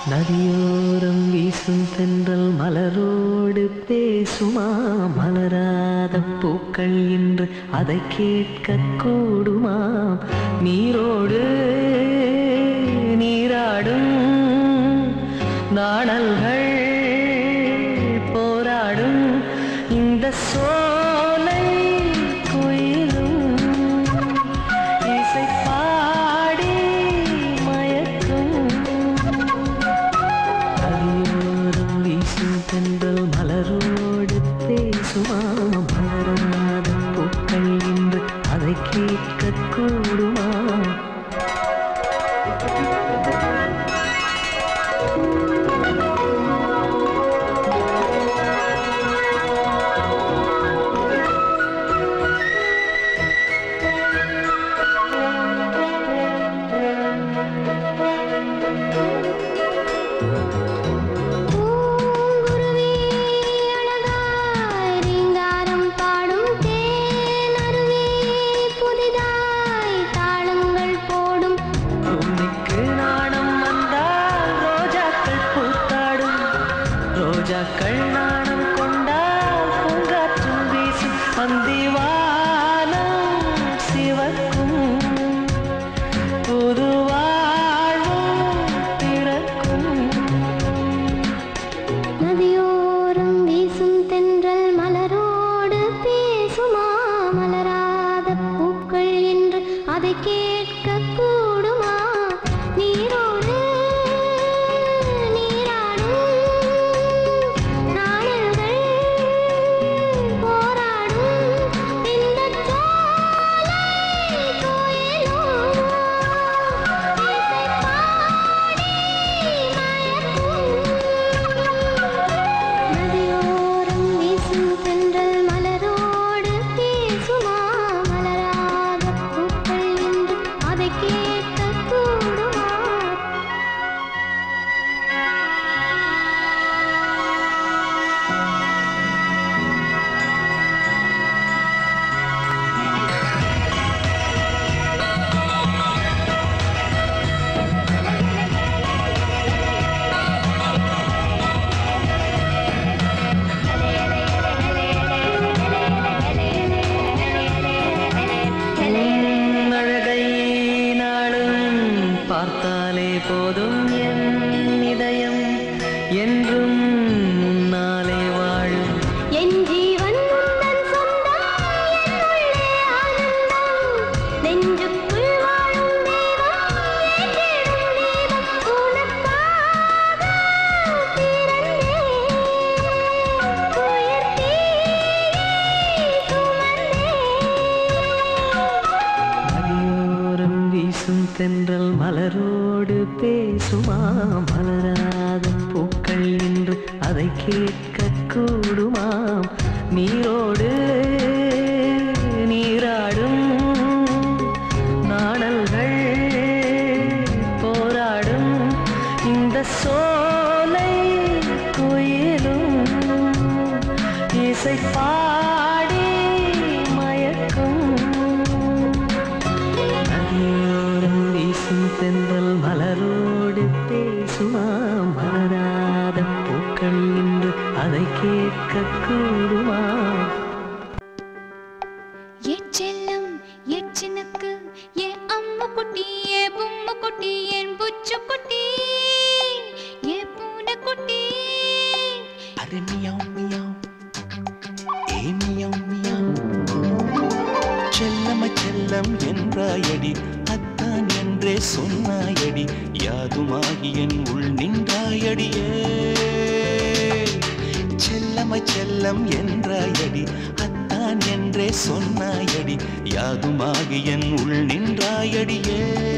நதியோரம் வீசும் தென்றல் மலரோடு பேசுமா மலராத பூக்கள் என்று அதை கேட்க கூடுமா நீரோடு நீராடும் நாணல்கள் போராடும் இந்த சோலை குயிலும் இசை பாடி மயக்கும் அடியோரம் வீசும் தென்றல் மலரோடு பேசுமா மலராத பூக்கள் என்று அதை கேட்க கூடுமா பூங்குருவி அழகாய் ரீங்காரம் பாடும் தேனருவி புதிதாய் தாளங்கள் போடும் பூமிக்கு நாணம் வந்தால் ரோஜாக்கள் பூத்தாடும் ரோஜாக்கள் நாணம் கொண்டால் பூங்காற்றும் வீசும் பந்திவானம் சிவக்கும் புது வாழ்வும் பிறக்கும் நதியோரம் வீசும் தென்றல் மலரோடு பேசுமா மலராத பூக்கள் என்று அதை கேட்க கூடுமா நீரோடு நீராடும் நாணல்கள் போராடும் இந்த சோலை கோயிலும் இசை பாடி நதியோரம் வீசும் தென்றல் மலரோடு பேசுமா மலராத பூக்கள் என்று அதை கேட்க கூடுமா உன் அழகை நாளும் பார்த்தாலே போதும் என் இதயம் என்றும் உன்னாலே வாழும் என் ஜீவன் உந்தன் சொந்தம் என் உள்ளே ஆனந்தம் நெஞ்சுக்குள் வாழும் தெய்வம் ஏற்றிடும் தீபம் உனக்காக பிறந்தேன் உயிர் தீயை சுமந்தேன் நதியோரம் வீசும் தென்றல் மலரோடு பேசுமா மலராத பூக்கள் என்று அதை கேட்க கூடுமாம் நீரோடு நீராடும் நாணல்கள் போராடும் இந்த சோலை குயிலும் இசை பாடி மயக்கும் நதியோரம் வீசும் தென்றல் மலரோடு பேசுமா மலராத பூக்கள் என்று அதை கேட்க கூடுமா எச்செல்லம் எச்சினுக்கு ஏ அம்மு குட்டி ஏ பொம்மு குட்டி என் புச்சு குட்டி ஏ பூனை குட்டி அரே மியாவ் மியாவ் ஏ மியாவ் மியாவ் செல்லம செல்லம் என்றாயடி அத்தான் என்றே சொன்னாயடி யாதுமாகி என் உள் நின்றாயடியே செல்லம செல்லம் என்றாயடி அத்தான் என்றே சொன்னாயடி யாதுமாகி என் உள் நின்றாயடியே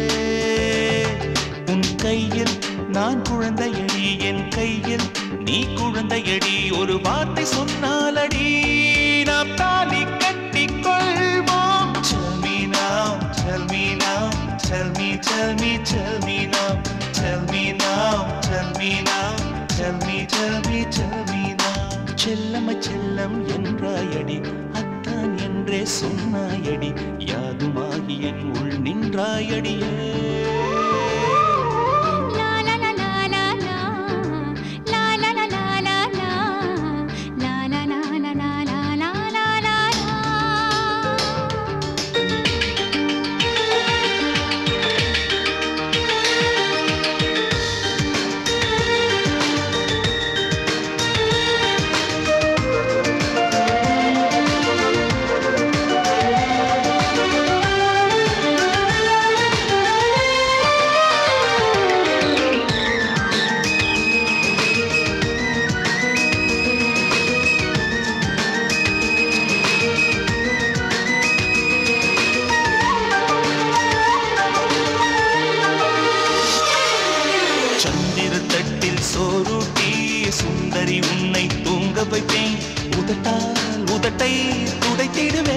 உன் கையில் நான் குழந்தையடி என் கையில் நீ குழந்தையடி ஒரு வார்த்தை சொன்னாலடி நாம் தாலி கட்டிக் கொள்வோம் Tell me now, tell me now, tell me, tell me, tell me now, tell me now, tell me now, tell me, tell me, tell me now. செல்லம செல்லம் என்றாயடி அத்தான் என்றே சொன்னாயடி யாதுமாகி என் உள் நின்றாயடியே லா லா லா லா லா லா தழுவி உன்னை தூங்க வைப்பேன் உதட்டால் உதட்டை துடைத்திடுவே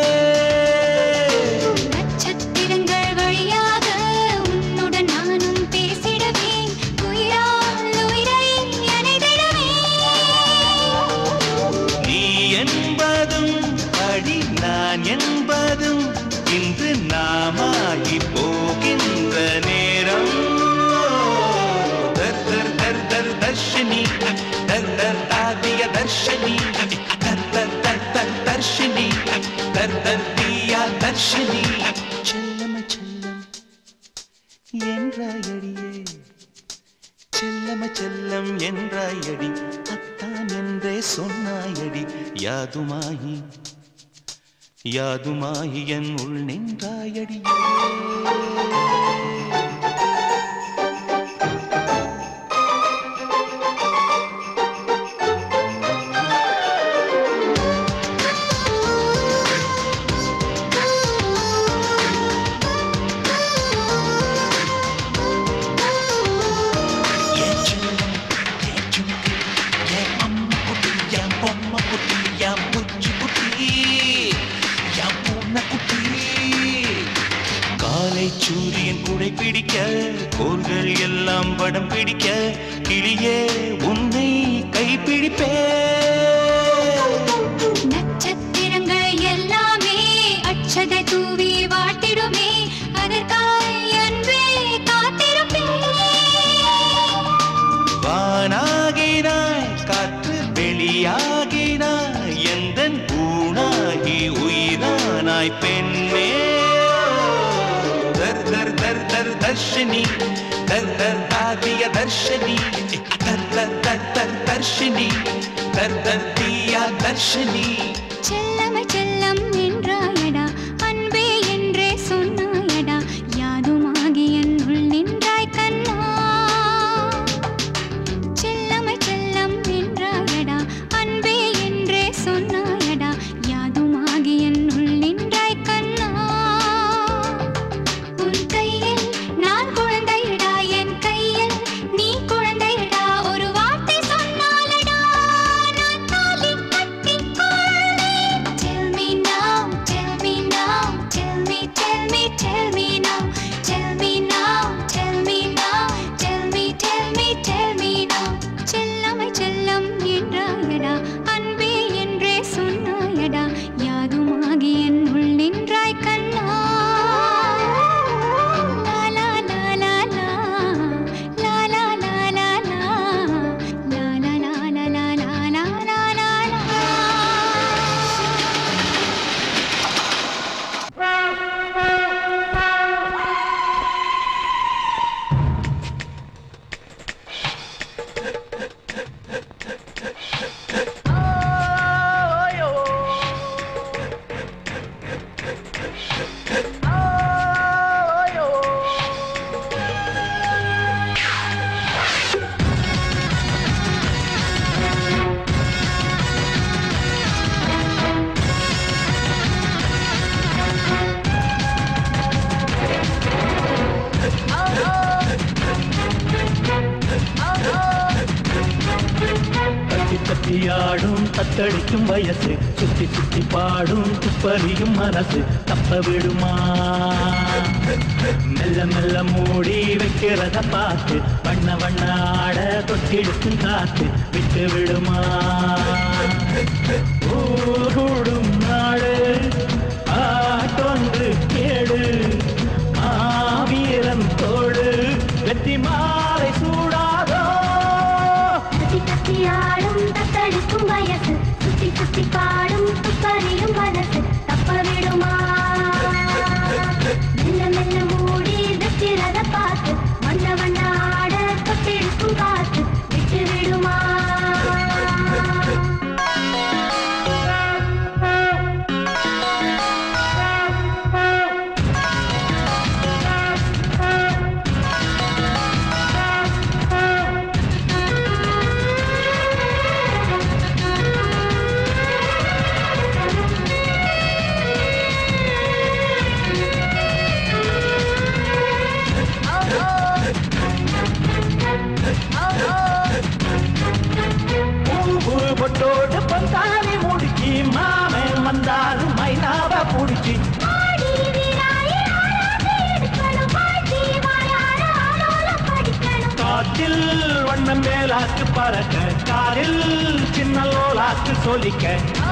நட்சத்திரங்கள் வழியாக உன்னுடன் நானும் பேசிடுவேன் உயிரால் உயிரை அணைதிடுவேன் நீ என்பதும் அடி நான் என்பதும் இன்று நாமாகி போகின்ற நேரம் தர் தர் தர் தர் தர்ஷினி தர் தர் ஆதிய தர்ஷினி தர் தர் தர் தர் தர்ஷினி தர் தர் தீயா தர்ஷினி செல்லம செல்லம் என்றாயடியே செல்லம செல்லம் என்றாயடி அத்தான் என்றே சொன்னாயடி யாதுமாயி யாதுமாயி என் உள் நின்றாயடி என் செல்லம், என் சுருக்கு, என் அம்மா குட்டி, என் பொம்மை குட்டி, என் புச்சு குட்டி, என் பூனை குட்டி. காலை சூரியன் குடை பிடிக்க கோள்கள் எல்லாம் படம் பிடிக்க கிளியே உன்னை கைப்பிடிப்பே நட்சத்திரங்கள் எல்லாமே அச்சதை தூவி வாழ்த்திடுமே அதற்காய் அன்பே காத்திருப்பேன் வானாகினாய் காற்று வெளியாகினாய் எந்தன் பூனாகி உயிரானாய் பெண்ணே தர் தர் தர் தர் தர்ஷினி தர் தர் ஆதிய தர்ஷினி தர் தர் தர் தர் தர்ஷினி தர் தர் தீயா தர்ஷினி செல்லமை செல்லம் என்றாயடா அன்பே என்றே சொன்னாயடா யாதுமாகி என்னுள் நின்றாய் கண்ணா செல்லமை செல்லம் என்றாயடா அன்பே என்றே சொன்னாயடா யாதுமாகி என்னுள் நின்றாய் கண்ணா உன் கையில் நான் குழந்தையடா என் கையில் நீ குழந்தையடா ஒரு வார்த்தை சொன்னாலடா நான் தாலி கட்டிக்கொள்வேன் Tell me now, tell me now, tell me, tell me, tell me now, tell me now, tell me now, tell me, tell me, tell me now. செல்லமை செல்லம் என்றாயடா அன்பே என்றே சொன்னாயடா யாதுமாகி என்னுள் நின்றாய் கண்ணா லா லா லா லா லா லா லா லா லா லா லா லா லா லா லா லா லா லா லா தத்தி தத்தியாடும் தத்தளிக்கும் வயசு சுத்தி சுத்தி பாடும் துப்பறியும் மனசு தப்ப விடுமா மெல்ல மெல்ல மூடி வைக்கிறத பார்த்து வண்ண வண்ண ஆட தொட்டிடுக்கும் காத்து விட்டு விடுமா ஊடும் நாடு ஆட்டொன்று கேடு மாவீரன் தோடு வெற்றி மாலை சூடாதோ தத்தி தத்தியாடும் தத்தளிக்கும் வயசு சுத்தி சுத்தி பாடும் துப்பறியும் மனசு தப்ப விடுமா மெல்ல மெல்ல மூடி வெற்றிரத பார்த்து வண்ண வண்ண ஆட தொட்டிருக்கும் காத்து விட்டு விடுமா காற்றில் வண்ணம் மேலாக்கு பறக்க காரில் சின்ன லோலாக்கு சொலிக்க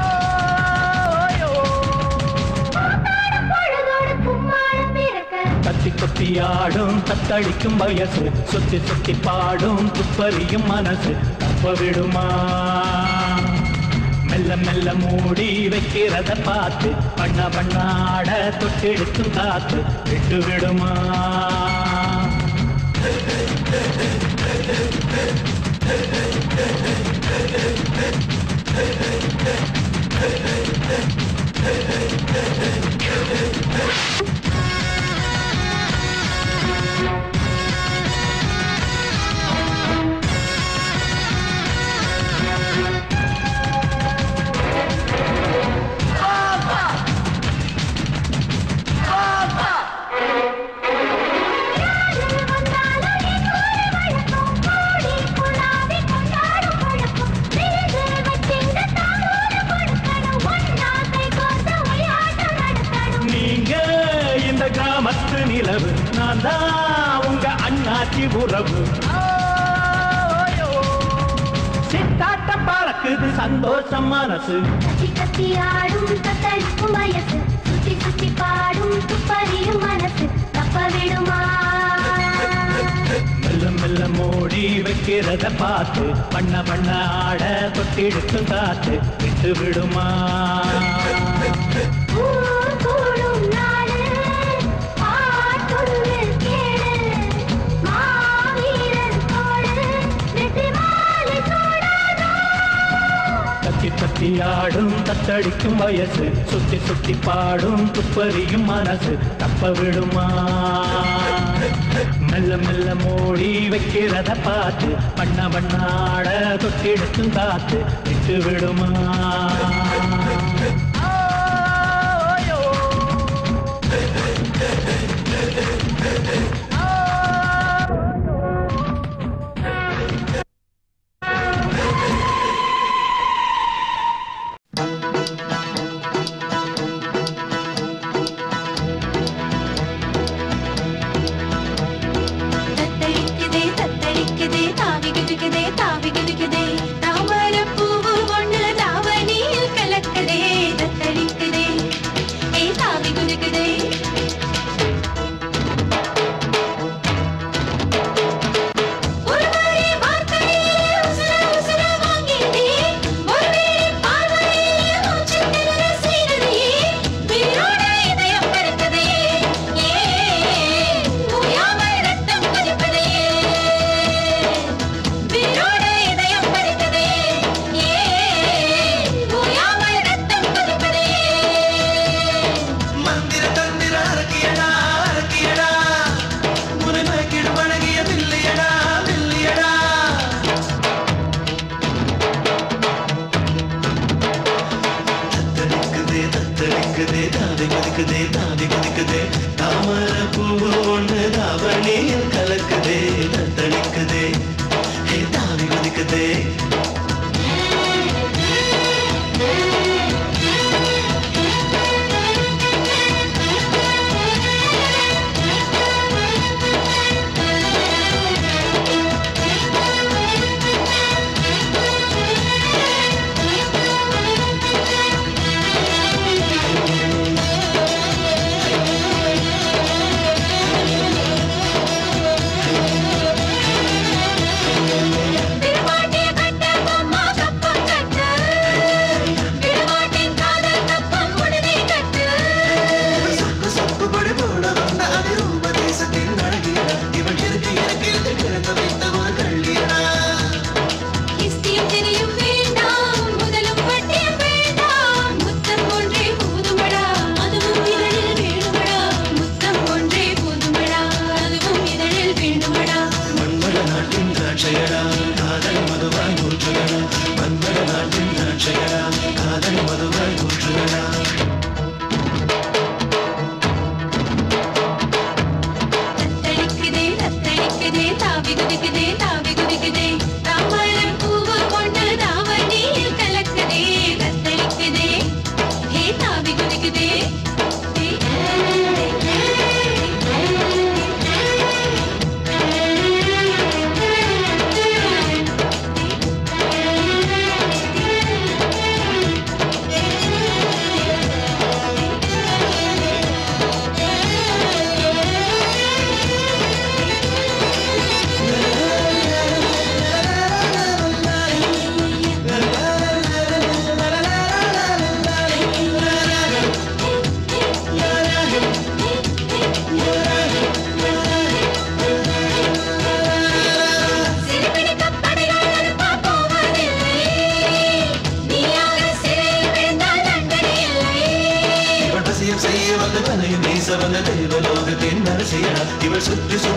பொழுதோடு கும்மாளம் பிறக்க கத்தி கொத்தி ஆடும் தத்தளிக்கும் வயசு சுத்தி சுத்தி பாடும் துப்பறியும் மனசு தப்ப விடுமா மெல்ல மெல்ல மூடி வைக்கிறத பார்த்து பண்ண பண்ணாட தொட்டெடுக்கும் காத்து விட்டு விடுமா யாரு வந்தாலும் எங்கூரு வழக்கம் கோடி குலாவி கொண்டாடும் பழக்கம் விருது வச்சிங்க தாரோடு கொடுக்கணும் ஒன்னா கை கோர்த்து விளையாட்டம் நடத்தணும் நீங்க இந்த கிராமத்து நிலவு நான் தான் உங்க அண்ணாச்சி உறவு சித்தாட்டம் பறக்குது சந்தோஷம் மனசு கத்தி கத்தி ஆடும் தத்தளிக்கும் வயசு சுத்தி சுத்தி பாடும் துப்பறியும் மனசு தப்ப விடுமா மெல்ல மெல்ல மூடி வைக்கிறத பார்த்து பண்ண பண்ண ஆட தொட்டிடுக்கும் காத்து விட்டு விடுமா ஊர் கூடும் நாடு பாட்டொன்று கேளு மாவீரன் தோடு வெற்றி மாலை சூடாதோ தத்தி தத்தி ஆடும் தத்தடிக்கும் வயசு சுத்தி சுத்தி பாடும் துப்பறியும் மனசு தப்ப விடுமா மெல்ல மெல்ல மூடி வைக்கிறத பார்த்து பண்ண பண்ணாட தொட்டிடுக்கும் காத்து விட்டு விடுமா தத்தளிக்குதே தத்தளிக்குதே தாவி குதிக்குதே தாவி குதிக்குதே தாமரை பூவு ஒண்ணு தாவணியில்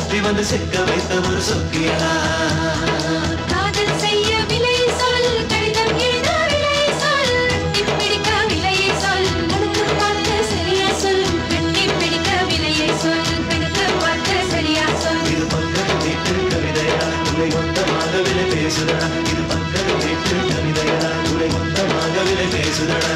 சுத்தி வந்து சிக்க வைத்த ஒரு சொக்கியடா காதல் செய்ய விலை சொல் கடிதம் எழுத விலை சொல் பிடிக்க விலையை சொல் கணக்கு பார்த்து சரியா சொல் கட்டி பிடிக்க விலையை சொல் கணக்கு பார்த்து சரியா சொல் இது பக்கத்து வீட்டு கவிதையா துளை மொத்தமாக விலை பேசுதடா இது பக்கத்து வீட்டு கவிதையா துளை மொத்தமாக விலை பேசுதடா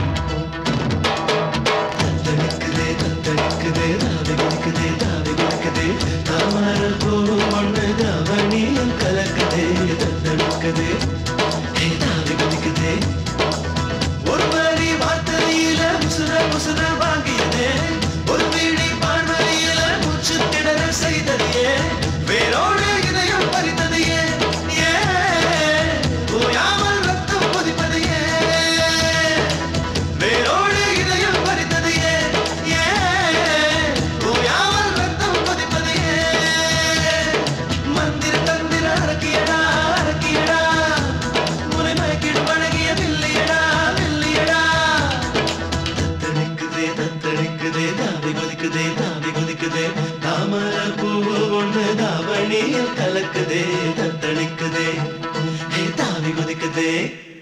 தத்தளிக்குதே தத்தளிக்குதே தாவி குதிக்குதே தாவி குதிக்குதே தாமர பூ மண்ணு தாவணியும் கலக்குதே தத்தளிக்குதே ஹே தாவி குதிக்குதே ஒரு வரி வார்த்தையில முசுர முசுர வாங்கியதே ஒரு வீடி பார்வையில மூச்சு திணற செய்ததே வேரோடு இதயம் பறித்தது ஏன் ஏன் ஓயாமல் ரத்தம் கொதிப்பது ஏன் வேரோடு இதயம் பறித்தது ஏன் ஏன் ஓயாமல் ரத்தம் கொதிப்பது ஏன் மந்திர தந்திர அரக்கியடா அரக்கியடா முனை மயக்கிடும் அழகிய வில்லியடா வில்லியடா தத்தளிக்குதே தத்தளிக்குதே தாவி கொதிக்குதே தாவி கொதிக்குதே தாமர பூவு ஒண்ணு தாவணியில் கலக்குதே தத்தளிக்குதே ஹே தாவி கொதிக்குதே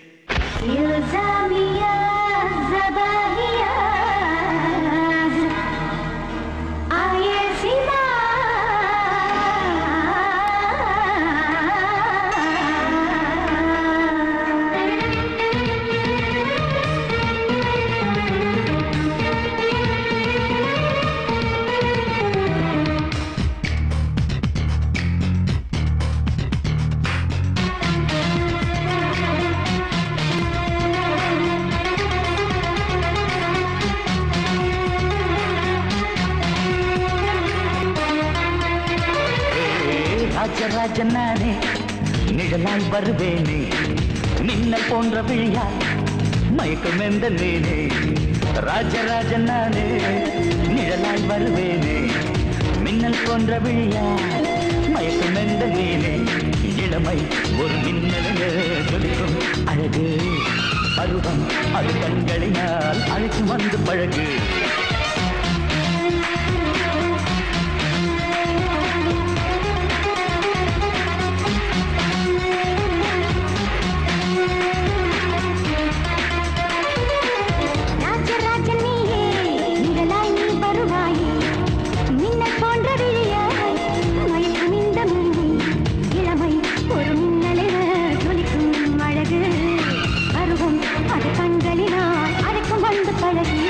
إلزامية زبانية عايزنا ராஜராஜன் நானே நிழலாய் வருவேனே மின்னல் போன்ற விழியால் மயக்கம் எந்த நீனே ராஜராஜன் நானே நிழலாய் வருவேனே மின்னல் போன்ற விழியால் மயக்கம் எந்த நீனே இளமை ஒரு மின்னலே ஜொலிக்கும் அழகு பருவம் அது கண்களினால் அழைத்து வந்து பழகு ராஜராஜன் நீயே நிழலாய் நீ வருவாயே மின்னல் போன்ற விழியாய் மயக்கும் இந்த மொழி இளமை ஒரு மின்னலென ஜொலிக்கும் அழகு பருவம் அது கண்களினால் அழைக்கும் வந்து பழகி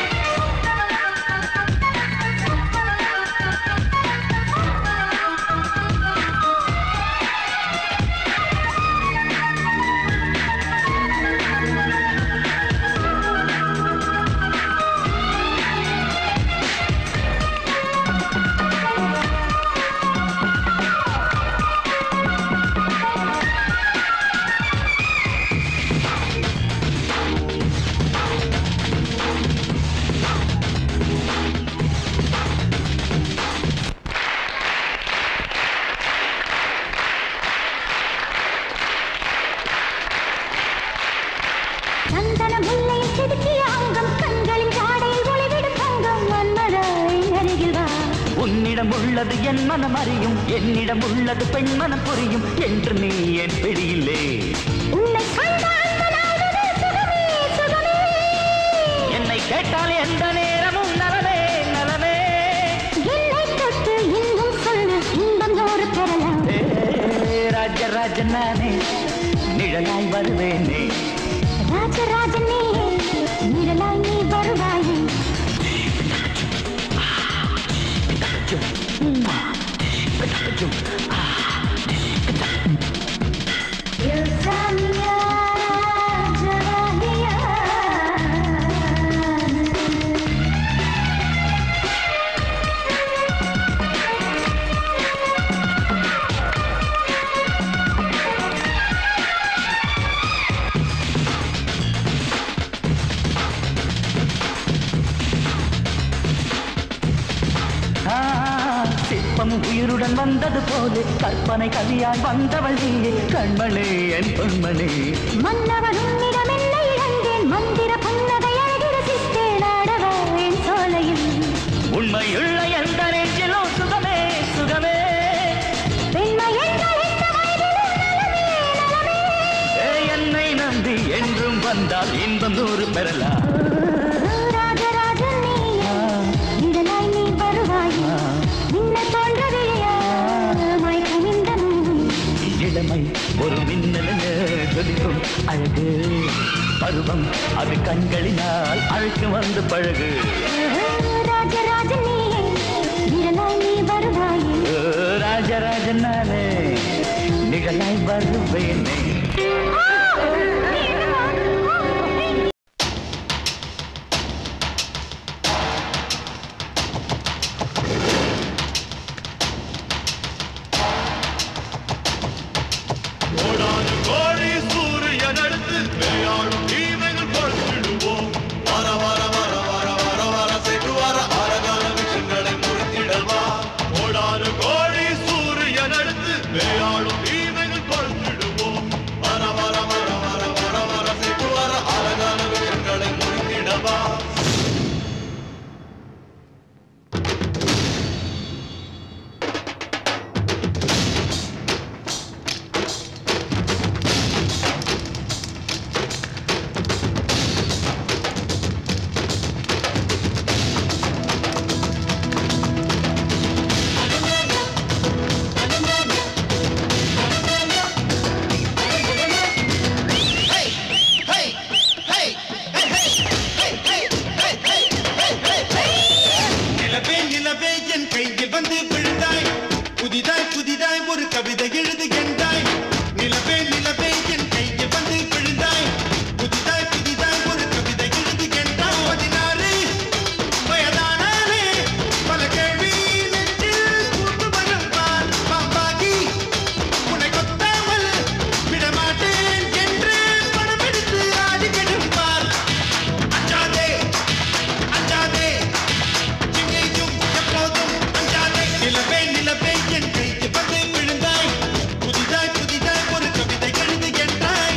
சந்தன முல்லையில் செதுக்கிய அங்கம் கண்களின் ஜாடையில் ஒளிவிடும் தங்கம் மன்மதாய் அருகில் வா உன்னிடம் உள்ளது என் மனம் அறியும் என்னிடம் உள்ளது பெண் மனம் புரியும் என்று நீ என் பிடியில்லே உன்னை கண்ட அந்த நாளிலே சுகமே சுகமே என்னை கேட்டால் எந்த நேரமும் நலமே நலமே என்னை தொட்டு இன்னும் சொல்லு இன்பம் நூறு பெறலாம் ஏ, ராஜராஜன் நானே நிழலாய் வருவேனே ராஜராஜன் நீ நிழலாய் நீ வருவாயே இல்சாமியா ஜவாஹியா ஆ, சிற்பம் உயிருடன் வந்தது போலே கற்பனை கவியாய் வந்தவள் நீயே கண்மணி என் பொன்மணி மன்னவன் உன்னிடம் என்ன இழந்தேன் மந்திர புன்னகை அழகி ரசித்தேன் ஆடவா என் சோலையில் உண்மையுள்ள எந்த நெஞ்சிலும் சுகமே சுகமே வந்தால் இன்பம் நூறு பெறலாம் ராஜராஜன் நீயே நிழலாய் நீ வருவாயே மின்ன தோன்றவில்லையா மயக்கம் இந்த இளமை ஒரு மின்னல ஜொலிக்கும் அழகு பருவம் அது கண்களினால் அழைத்து வந்து பழகு ராஜராஜன் நீயே நிழலாய் நீ வருவாயே ஓ, ராஜராஜன் நானே நிழலாய் வருவேனே கோடான கோழி சூரியன் அடுத்து விளையாடும் தீமைகள் பொறுத்திடுவோம் வர வர வர வர வர வர சென்று வர அரகால விஷயங்களை முறித்திடவா கோடான கோழி சூரியன் அடுத்து விளையாடும் தீமைகள் பொறுத்திடுவோம் வர வர வர வர வர வர சென்று வர அரகால விஷயங்களை முறித்திடவா நிலவே நிலவே என் கையில் வந்து விழுந்தாய் புதிதாய் புதிதாய் ஒரு கவிதை எழுதுகின்றாய் நிலவே நிலவே என் கையில் வந்து விழுந்தாய் புதிதாய் புதிதாய் ஒரு கவிதை எழுதுகின்றாய் பதினாறு வயதானாலே பல கேள்வி நெஞ்சில் கூட்டு வரும் பார் பாம்பாகி உன்னை கொத்தாமல் விடமாட்டேன் என்று படமெடுத்து ஆடி கெடுப்பார் அஞ்சாதே அஞ்சாதே இங்கேயும் எப்போதும் அஞ்சாதே நிலவே நிலவே என் கைக்கு வந்து விழுந்தாய் புதிதாய் புதிதாய் ஒரு கவிதை எழுதுகின்றாய்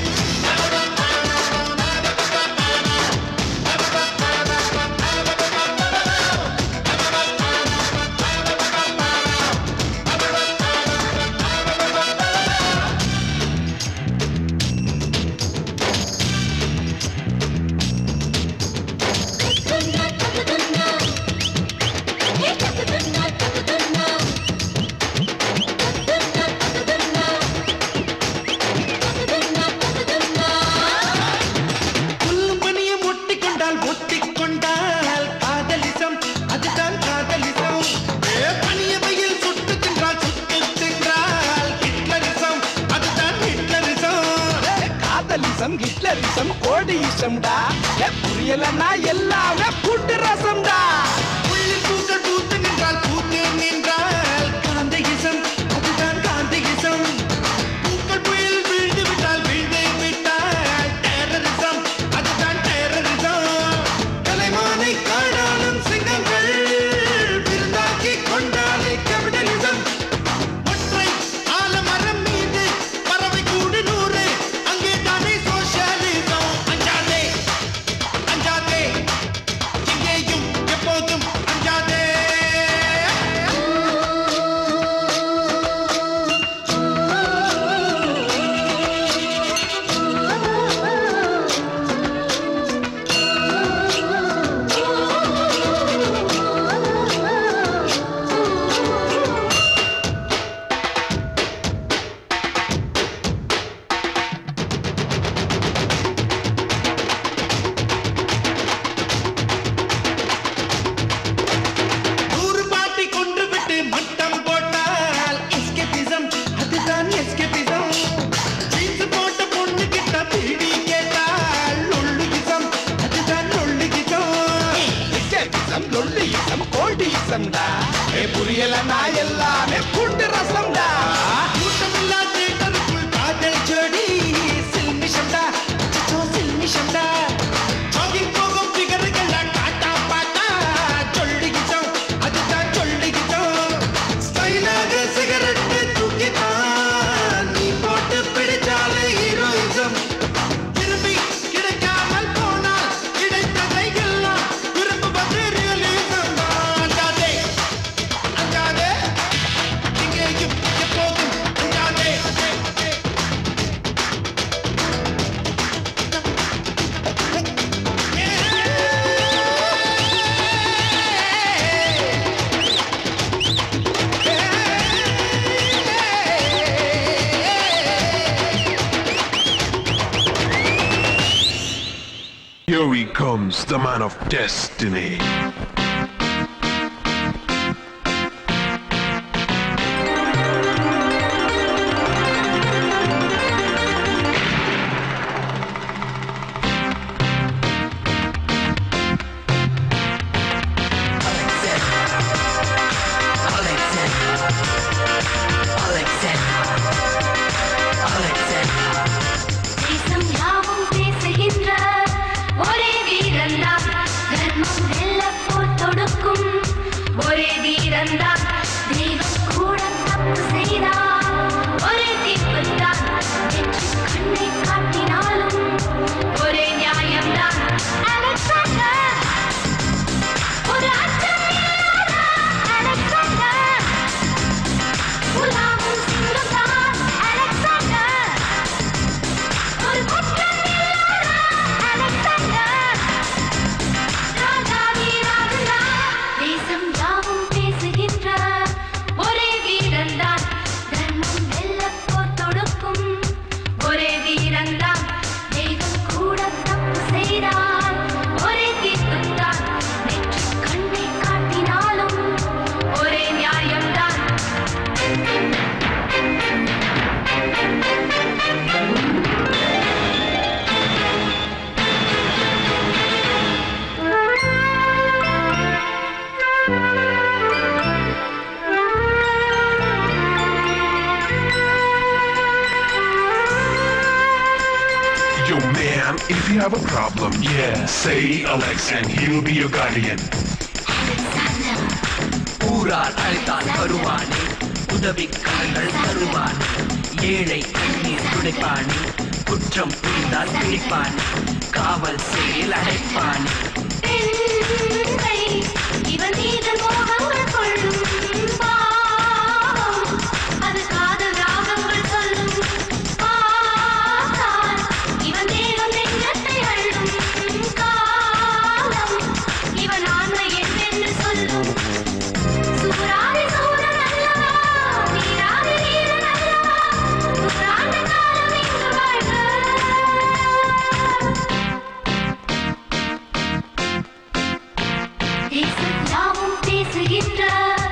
புல்லும் பனியும் ஒட்டிக்கொண்டால் ஒட்டிக்கொண்டால் காதலிசம் அதுதான் காதலிசம் ஏ, பனிய வெயில் சுட்டு தின்றால் சுட்டு தின்றால் ஹிட்லரிசம் அதுதான் ஹிட்லரிசம் காதலிசம் ஹிட்லரிசம் கோடியிசம்டா ஏ, புரியலன்னா எல்லாமே கூட்டு ரசம்டா உள்ளில் பூக்கள் பூத்து நின்றால் பூத்து நின்றால் காந்தகிசம் அதுதான் காந்தகிசம் பூக்கள் புயல் வீழ்ந்து விட்டால் வீழ்ந்து விட்டால் டெரரிசம் அதுதான் டெரரிசம் தலைமானை காடாலும் சிங்கங்கள் விருந்தாக்கி கொண்டாலே கேபிட்டலிசம் ஒற்றை ஆலமரம் மீது பறவை கூடு நூறு அங்கே தானே சோஷியலிசம் அஞ்சாதே அஞ்சாதே இங்கேயும் எப்போதும் Here he comes, the man of destiny. தேசம் யாவும் பேசுகின்ற ஒரே வீரன்தான் தர்மம் வெல்லப் போர் தொடுக்கும் ஒரே வீரன்தான் தெய்வம் கூட தப்பு செய்தார் ஒரே தீர்ப்புத்தான் வெற்றி கண்ணை காட்டினாலும் ஒரே நியாயம்தான் அலெக்சாண்டர் ஒரு அச்சம் இல்லாத அலெக்சாண்டர் உலாவும் சிங்கம்தான் அலெக்சாண்டர் ஒரு குற்றம் இல்லாத அலெக்சாண்டர் ராஜாதி ராஜா தேசம் யாவும் பேசுகின்ற ஒரே வீரன்தான் தர்மம் வெல்லப் போர் தொடுக்கும் ஒரே வீரன்தான் தெய்வம் கூட தப்பு செய்தார் ஒரே தீர்ப்புத்தான் வெற்றி கண்ணை காட்டினாலும் ஒரே நியாயம்தான் Yo, man, if you have a problem, yeah, say Alex and he'll be your guardian. ஊரார் அழைத்தால் வருவானே உதவி கரங்கள் தருவான் ஏழை கண்ணீர் துடைப்பானே குற்றம் புரிந்தால் பிடிப்பானே காவல் செயல் அடைப்பானே பெண்மை இவன் மீது மோகங்கள் கொள்ளும் பாவம். அது காதல் ராகங்கள் சொல்லும் பார்த்தால் இவன் தேகம் நெஞ்சத்தை அள்ளும் காலம். இவன் ஆண்மை என்னென்று சொல்லும் சூராதி சூரன் அல்லவா நீராதி வீரன் அல்லவா நூறாண்டு காலம் இங்கு வாழ்க தேசம் யாவும் பேசுகின்ற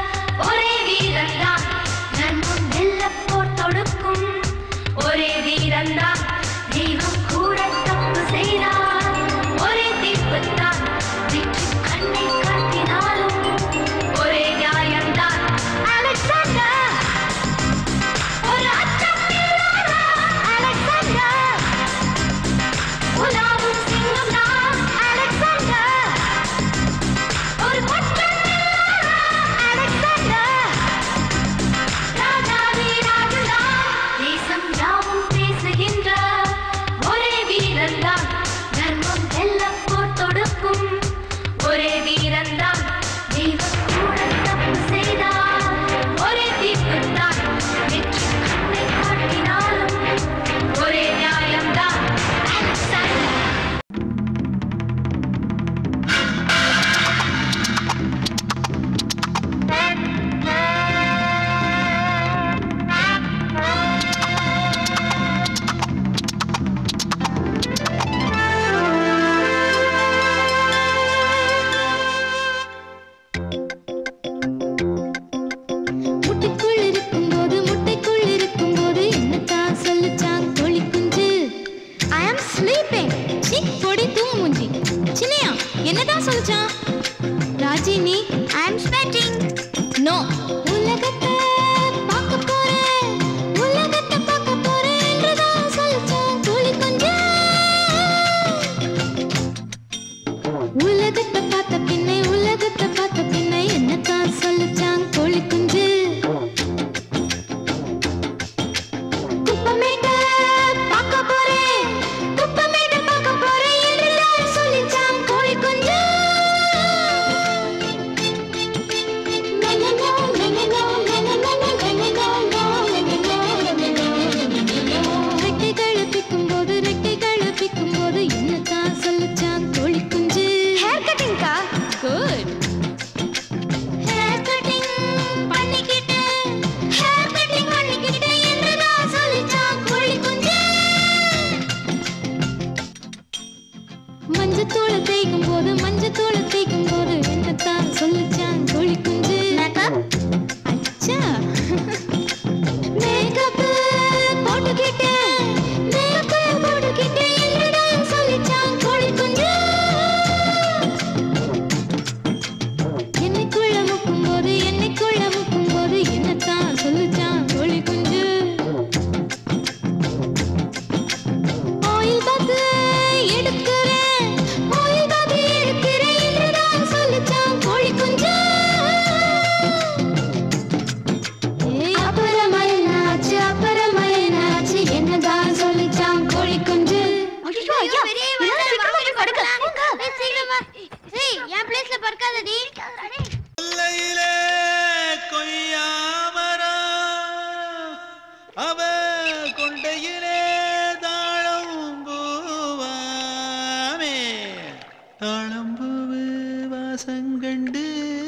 கொண்டையிலே தாழம் பூவாமே தாழம்பூவு வாசங்கண்டு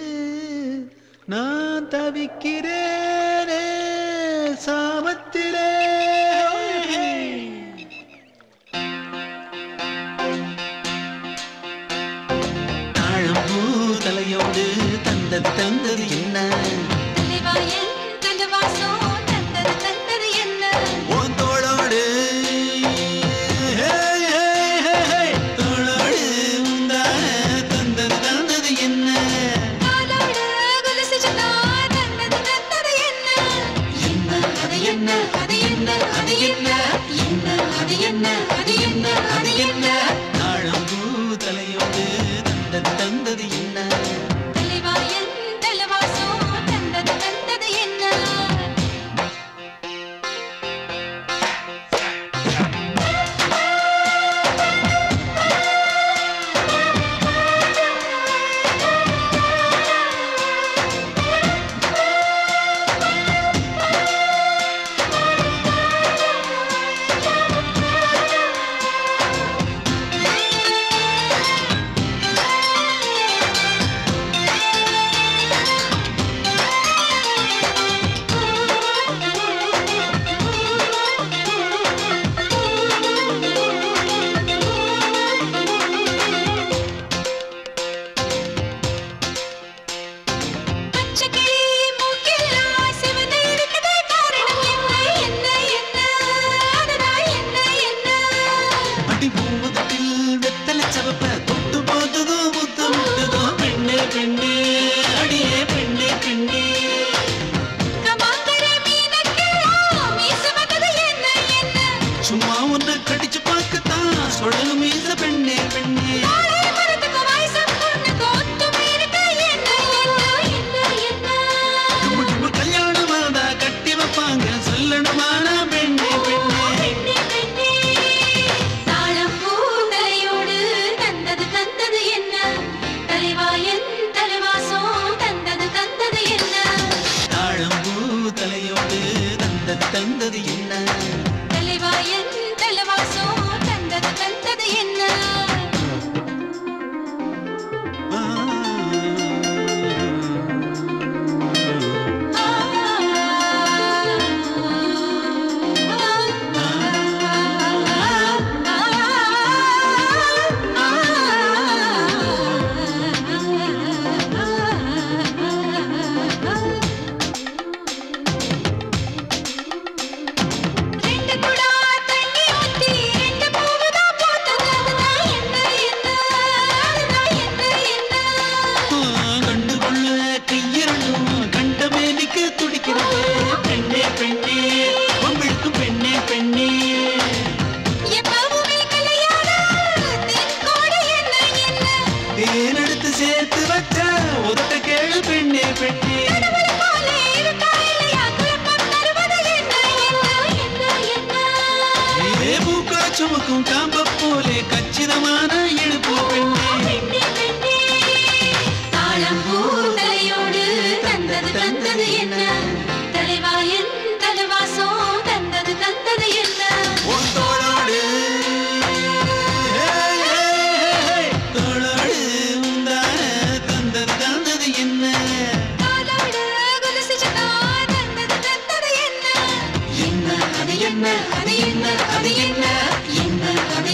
நான் தவிக்கிறேனே சாமத்திலே தாழம்பூ தலையோடு தந்தது தந்தது என்ன தலைவாயன் தண்டவாசம் தந்தது தந்தது என்ன உன் தோளோடு ஹே, ஹே, ஹே, ஹே, தோளோடு உந்தான தந்தது தந்தது என்ன காலோடு கொலுசு சுத்தா தந்தது தந்தது என்ன என்ன அது என்ன அது என்ன அது என்ன என்ன அது என்ன அது என்ன அது என்ன தாழம்பூ தலையோடு தந்தது தந்தது என்ன தலைவாயன் தலவாசம் தந்தது தந்தது என்ன பச்சைக்கிளி மூக்கில் சிவந்து இருக்குது காரணம் என்ன என்ன என்ன அதுதான் என்ன என்ன அடி பூமுகத்தில் வெத்தலை சவப்ப தொட்டு போதுதோ முத்து முட்டுதோ பெண்ணே பெண்ணே அடியே பெண்ணே பெண்ணே கமாங்கர மீனக்கெல்லாம் மீசு வந்தது என்ன என்ன சும்மா உன்னை கடிச்சு பார்க்கத்தான் சொல்லு மீச பெண்ணே பெண்ணே நாளை மரத்துக்கு வயசும் பொண்ணுக்கு ஒத்துமை இருக்கு என்ன என்ன என்ன என்ன நம்ம நம்ம கல்யாணம் ஆனா கட்டி வைப்பாங்க சொல்லணுமானா பெண்ணே பெண்ணே பெண்ணே பெண்ணே தாழம் பூந்தலையோடு தந்தது தந்தது என்ன தலைவாயன் தலைவாசம் தந்தது தந்தது என்ன தாழம்பூ தலையோடு தந்தது தந்தது என்ன தலைவாயன் தலைவாசம் தந்தது தந்தது என்ன ஆ. ரெண்டு குடா தண்ணி ஊத்தி ரெண்டு பூவுதா போட்டது அதுதான் என்ன என்ன அதுதான் என்ன என்ன கண்டு கொள்ள கையிரண்டும் கண்ட மேனிக்கு துடிக்கிறது பெண்ணே பெண்ணே உங்களுக்கு பெண்ணே பெண்ணே எப்பவுமே கல்யாண தென்கோடி என்ன என்ன தேனெடுத்து சேர்த்து வச்ச உதட்ட கேளு பெண்ணே பெண்ணே கடவுள் போல இருக்கா இல்லையா குழப்பம் தருவது என்ன என்ன என்ன என்ன ஏ பூக்கள சுமக்கும் காம்ப போலே கச்சிதமான இழுப்பு பெண்ணே பெண்ணே பெண்ணே தாழம்பூந்தலையோடு தந்தது தந்தது என்ன தலைவாயன் தலைவாசம் தந்தது தந்தது என்ன உன் தோளோடு ஹே, ஹே, ஹே, ஹே, தோளோடு உந்தான தந்தது தந்தது என்ன காலோடு கொலுசு சுத்தா தந்தது தந்தது என்ன என்ன அது என்ன அது என்ன அது என்ன என்ன அது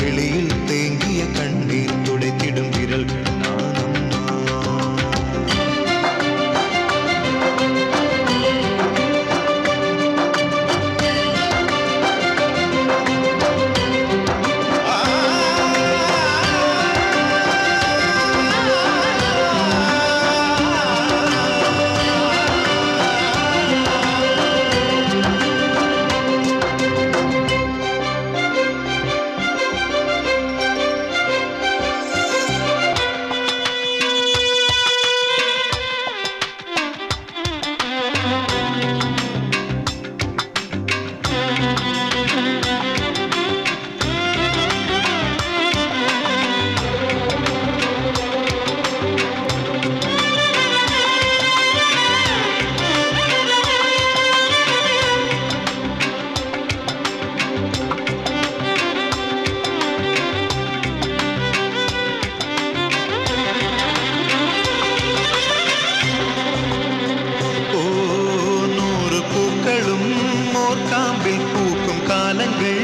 வெளியில் தேங்கிய கண்ணீர் துடைத்திடும் விரல்கள் நானம்மா ஓ நூறு பூக்களும் மோர் காம்பில் பூக்கும் காலங்கள்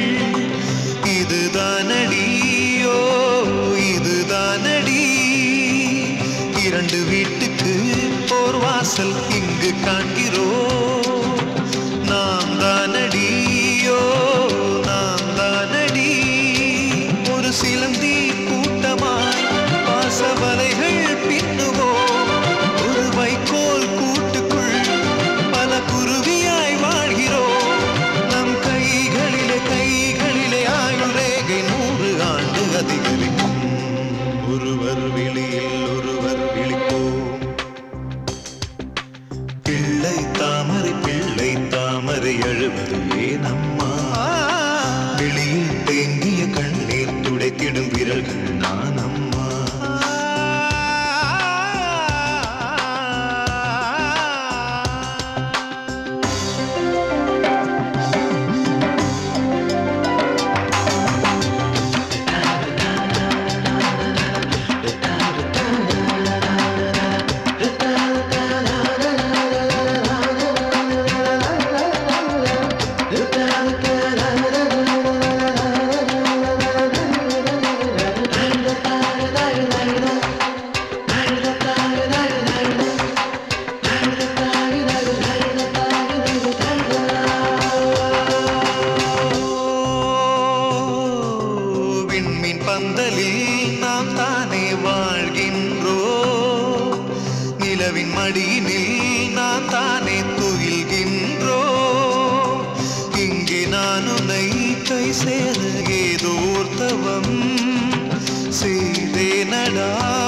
இதுதானடி ஓ இதுதானடி இரண்டு வீட்டுக்கு ஓர் வாசல் இங்கு காண்கிறோம் நாம் தானடி ஓ நாம் தானடி ஒரு சிலந்தி கூட்டமாய் பாசவலைகள் பின்னுவோம் ஒரு வைக்கோல் கூட்டுக்குள் பல குருவியாய் வாழ்கிறோம் நம் கைகளிலே கைகளிலே ஆயுள் ரேகை நூறு ஆண்டு அதிகரிக்கும் ஒருவர் வெளியில் ஒருவர் விழிப்போம் பிள்ளை தாமரை பிள்ளை தாமரை அழுவது ஏனம்மா வெளியில் தேங்கிய கண்ணீர் துடைத்திடும் விரல்கள் நானம்மா விண்மீன் பந்தலில் நாம் தானே வாழ்கின்றோம் நிலவின் மடியினில் நாம் தானே துயில்கின்றோம் இங்கே நான் உன்னை கை சேர ஏதோ தவம் செய்தேனடா